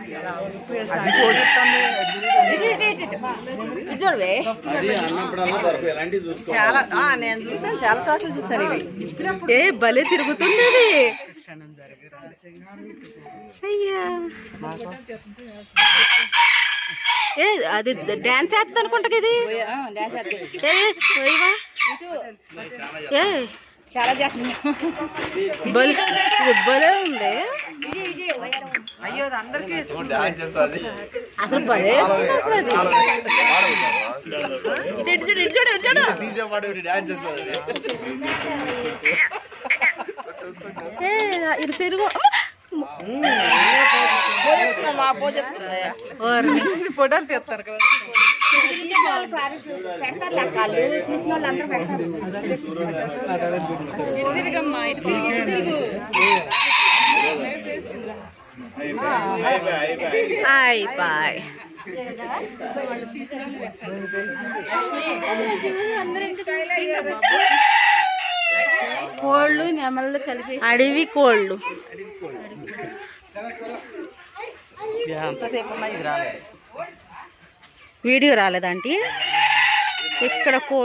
అది కోడిస్తాను ఇటు, ఇటు, ఇటు, ఇటు. ఇటు చూడవే అది అన్నప్పుడల్లా దొరకదు ఎలాంటివి చూసుకో చాలా ఆ, నేను చూసాను చాలా చోట్ల చూసాను ఇవి ఏ భలే తిరుగుతుంది అది క్షణం జరిగిరా అయ్యా ఏ అది డాన్స్ వేస్తుంది అనుకుంటా ఇది ఆ, డాన్స్ ఆడుతుంది. ఏ పోయివా ఏ చాలా చేస్తుంది భలే ఇది భలే ఉంది అయ్యో అది అందరికీ డాన్స్ చేస్తుంది అసలు భలే ఉంది అసలు అది ఇటు ఇటు చూడు ఇటు చూడు ఇటు చూడు డీజే పాట డాన్స్ చేస్తుంది ఏ ఇటు తిరుగు మా పోజెత్తుంది ఓర్ని. ఫోటోలు తీస్తారు కదా పెడతారు లెక్కలు తీసిన వాళ్ళు అందరూ పెడతారు తిరిగమ్మా ఇటు తిరిగి, ఇటు తిరుగు. హాయ్ బాయ్ కోళ్ళు నెమళ్ళు కలిపి అడవి కోళ్ళు ఎంతసేపు ఉన్నా ఇది రాలేదు వీడియో రాలేదంటీ ఇక్కడ కో